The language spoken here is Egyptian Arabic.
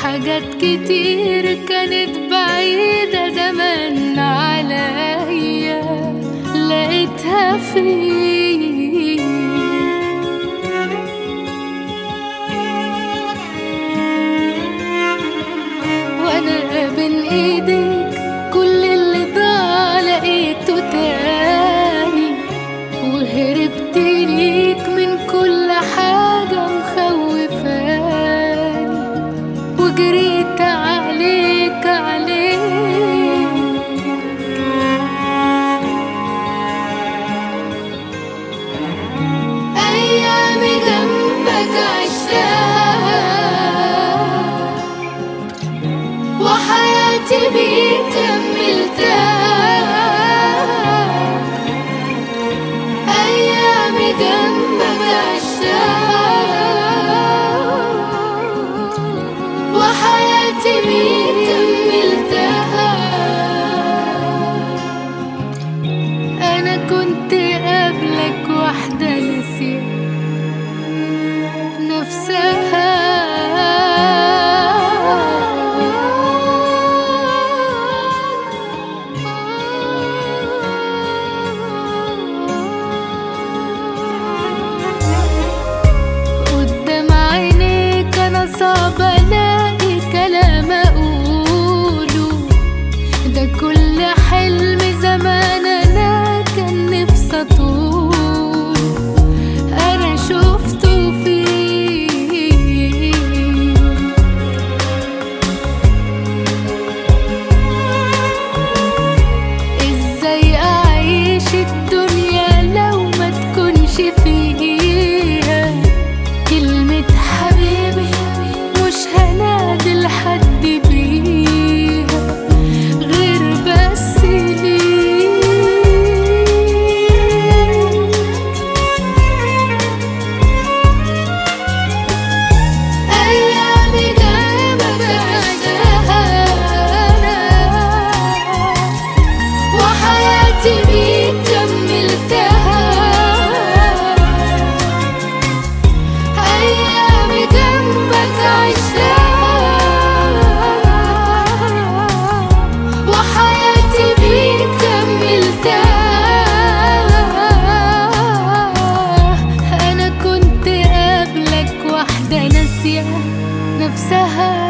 حاجات كتير كانت بعيدة زمان عليا لقيتها فيك وانا بين ايديك كل اللي ضاع لقيته تاني وهربت ليك من كل حاجة مخوفاني وجريت عليك عليك أيامي جنبك عشتها وحياتي بيك كملتها أيامي جنبك عشتها وحياتي بيك كملتها أنا كنت قبلك واحدة نسيت نفسها قدام عينيك أنا صعب ألاقي كلام أقوله ده كل حلم زمان أنا كان نفسي أطول أنا شفته فيك ازاي اعيش الدنيا لو ما تكونش فيها كلمة حبيبي مش هنادي لحد بيها غير بس ليك أيامي جنبك عشتها وحياتي بيك كملتها أيامي جنبك عشتها وحياتي بيك كملتها أنا كنت قبلك واحدة ناسية نفسها